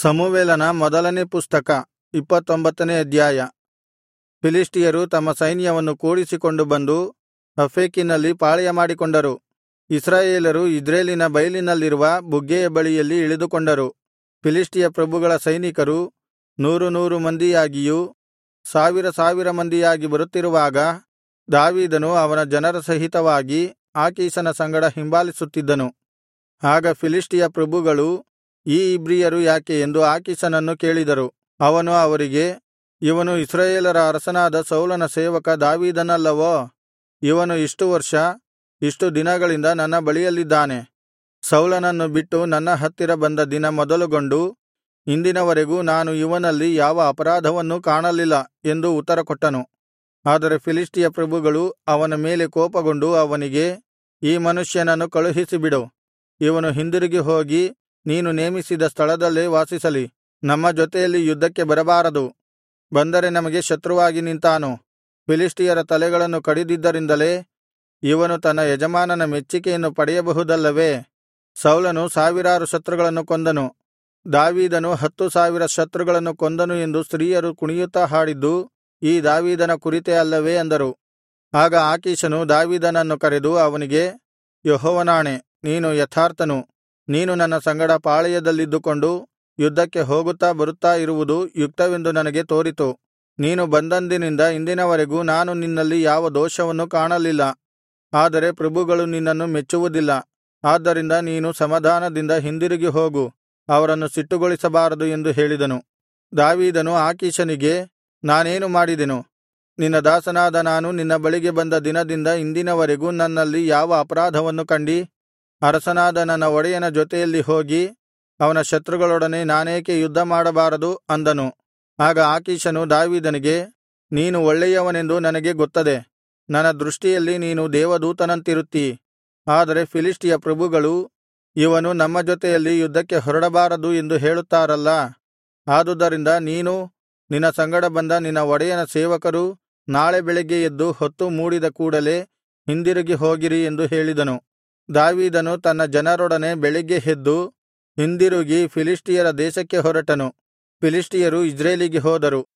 ಸಮುವೇಲನ ಮೊದಲನೇ ಪುಸ್ತಕ ಇಪ್ಪತ್ತೊಂಬತ್ತನೇ ಅಧ್ಯಾಯ ಫಿಲಿಷ್ಟಿಯರು ತಮ್ಮ ಸೈನ್ಯವನ್ನು ಕೂಡಿಸಿಕೊಂಡು ಬಂದು ಅಫೇಕಿನಲ್ಲಿ ಪಾಳೆಯಮಾಡಿಕೊಂಡರು ಇಸ್ರಾಯೇಲರು ಇಜ್ರೇಲಿನ ಬೈಲಿನಲ್ಲಿರುವ ಬುಗ್ಗೆಯ ಬಳಿಯಲ್ಲಿ ಇಳಿದುಕೊಂಡರು ಫಿಲಿಷ್ಟಿಯ ಪ್ರಭುಗಳ ಸೈನಿಕರು ನೂರು ನೂರು ಮಂದಿಯಾಗಿಯೂ ಸಾವಿರ ಸಾವಿರ ಮಂದಿಯಾಗಿ ಬರುತ್ತಿರುವಾಗ ದಾವೀದನು ಅವನ ಜನರ ಸಹಿತವಾಗಿ ಆಕೀಷನ ಸಂಗಡ ಹಿಂಬಾಲಿಸುತ್ತಿದ್ದನು ಆಗ ಫಿಲಿಷ್ಟಿಯ ಪ್ರಭುಗಳು ಈ ಇಬ್ರಿಯರು ಯಾಕೆ ಎಂದು ಆಕೀಷನನ್ನು ಕೇಳಿದರು ಅವನು ಅವರಿಗೆ ಇವನು ಇಸ್ರಾಯೇಲರ ಅರಸನಾದ ಸೌಲನ ಸೇವಕ ದಾವೀದನಲ್ಲವೋ ಇವನು ಇಷ್ಟು ವರ್ಷ ಇಷ್ಟು ದಿನಗಳಿಂದ ನನ್ನ ಬಳಿಯಲ್ಲಿದ್ದಾನೆ ಸೌಲನನ್ನು ಬಿಟ್ಟು ನನ್ನ ಹತ್ತಿರ ಬಂದ ದಿನ ಮೊದಲುಗೊಂಡು ಇಂದಿನವರೆಗೂ ನಾನು ಇವನಲ್ಲಿ ಯಾವ ಅಪರಾಧವನ್ನೂ ಕಾಣಲಿಲ್ಲ ಎಂದು ಉತ್ತರಕೊಟ್ಟನು ಆದರೆ ಫಿಲಿಷ್ಟಿಯ ಪ್ರಭುಗಳು ಅವನ ಮೇಲೆ ಕೋಪಗೊಂಡು ಅವನಿಗೆ ಈ ಮನುಷ್ಯನನ್ನು ಕಳುಹಿಸಿಬಿಡು ಇವನು ಹಿಂದಿರುಗಿ ಹೋಗಿ ನೀನು ನೇಮಿಸಿದ ಸ್ಥಳದಲ್ಲೇ ವಾಸಿಸಲಿ ನಮ್ಮ ಜೊತೆಯಲ್ಲಿ ಯುದ್ಧಕ್ಕೆ ಬರಬಾರದು ಬಂದರೆ ನಮಗೆ ಶತ್ರುವಾಗಿ ನಿಂತಾನು ಫಿಲಿಷ್ಟಿಯರ ತಲೆಗಳನ್ನು ಕಡಿದಿದ್ದರಿಂದಲೇ ಇವನು ತನ್ನ ಯಜಮಾನನ ಮೆಚ್ಚಿಕೆಯನ್ನು ಪಡೆಯಬಹುದಲ್ಲವೇ ಸೌಲನು ಸಾವಿರಾರು ಶತ್ರುಗಳನ್ನು ಕೊಂದನು ದಾವೀದನು ಹತ್ತು ಸಾವಿರ ಶತ್ರುಗಳನ್ನು ಕೊಂದನು ಎಂದು ಸ್ತ್ರೀಯರು ಕುಣಿಯುತ್ತಾ ಹಾಡಿದ್ದು ಈ ದಾವೀದನ ಕುರಿತೇ ಅಲ್ಲವೇ ಅಂದರು ಆಗ ಆಕೀಷನು ದಾವೀದನನ್ನು ಕರೆದು ಅವನಿಗೆ ಯೆಹೋವನಾಣೆ ನೀನು ಯಥಾರ್ಥನು ನೀನು ನನ್ನ ಸಂಗಡ ಪಾಳೆಯದಲ್ಲಿದ್ದುಕೊಂಡು ಯುದ್ಧಕ್ಕೆ ಹೋಗುತ್ತಾ ಬರುತ್ತಾ ಇರುವುದು ಯುಕ್ತವೆಂದು ನನಗೆ ತೋರಿತು ನೀನು ಬಂದಂದಿನಿಂದ ಇಂದಿನವರೆಗೂ ನಾನು ನಿನ್ನಲ್ಲಿ ಯಾವ ದೋಷವನ್ನೂ ಕಾಣಲಿಲ್ಲ ಆದರೆ ಪ್ರಭುಗಳು ನಿನ್ನನ್ನು ಮೆಚ್ಚುವುದಿಲ್ಲ ಆದ್ದರಿಂದ ನೀನು ಸಮಾಧಾನದಿಂದ ಹಿಂದಿರುಗಿ ಹೋಗು ಅವರನ್ನು ಸಿಟ್ಟುಗೊಳಿಸಬಾರದು ಎಂದು ಹೇಳಿದನು ದಾವೀದನು ಆಕೀಷನಿಗೆ ನಾನೇನು ಮಾಡಿದೆನು ನಿನ್ನ ದಾಸನಾದ ನಾನು ನಿನ್ನ ಬಳಿಗೆ ಬಂದ ದಿನದಿಂದ ಇಂದಿನವರೆಗೂ ನನ್ನಲ್ಲಿ ಯಾವ ಅಪರಾಧವನ್ನು ಕಂಡಿ ಅರಸನಾದ ನನ್ನ ಒಡೆಯನ ಜೊತೆಯಲ್ಲಿ ಹೋಗಿ ಅವನ ಶತ್ರುಗಳೊಡನೆ ನಾನೇಕೆ ಯುದ್ಧ ಮಾಡಬಾರದು ಅಂದನು ಆಗ ಆಕೀಷನು ದಾವೀದನಿಗೆ ನೀನು ಒಳ್ಳೆಯವನೆಂದು ನನಗೆ ಗೊತ್ತದೆ ನನ್ನ ದೃಷ್ಟಿಯಲ್ಲಿ ನೀನು ದೇವದೂತನಂತಿರುತ್ತೀ ಆದರೆ ಫಿಲಿಷ್ಟಿಯ ಪ್ರಭುಗಳು ಇವನು ನಮ್ಮ ಜೊತೆಯಲ್ಲಿ ಯುದ್ಧಕ್ಕೆ ಹೊರಡಬಾರದು ಎಂದು ಹೇಳುತ್ತಾರಲ್ಲಾ ಆದುದರಿಂದ ನೀನೂ ನಿನ್ನ ಸಂಗಡ ಬಂದ ನಿನ್ನ ಒಡೆಯನ ಸೇವಕರೂ ನಾಳೆ ಬೆಳಿಗ್ಗೆ ಎದ್ದು ಹೊತ್ತು ಮೂಡಿದ ಕೂಡಲೆ ಹಿಂದಿರುಗಿ ಹೋಗಿರಿ ಎಂದು ಹೇಳಿದನು ದಾವೀದನು ತನ್ನ ಜನರೊಡನೆ ಬೆಳಿಗ್ಗೆ ಎದ್ದು ಹಿಂದಿರುಗಿ ಫಿಲಿಷ್ಟಿಯರ ದೇಶಕ್ಕೆ ಹೊರಟನು ಫಿಲಿಷ್ಟಿಯರು ಇಜ್ರೇಲಿಗೆ ಹೋದರು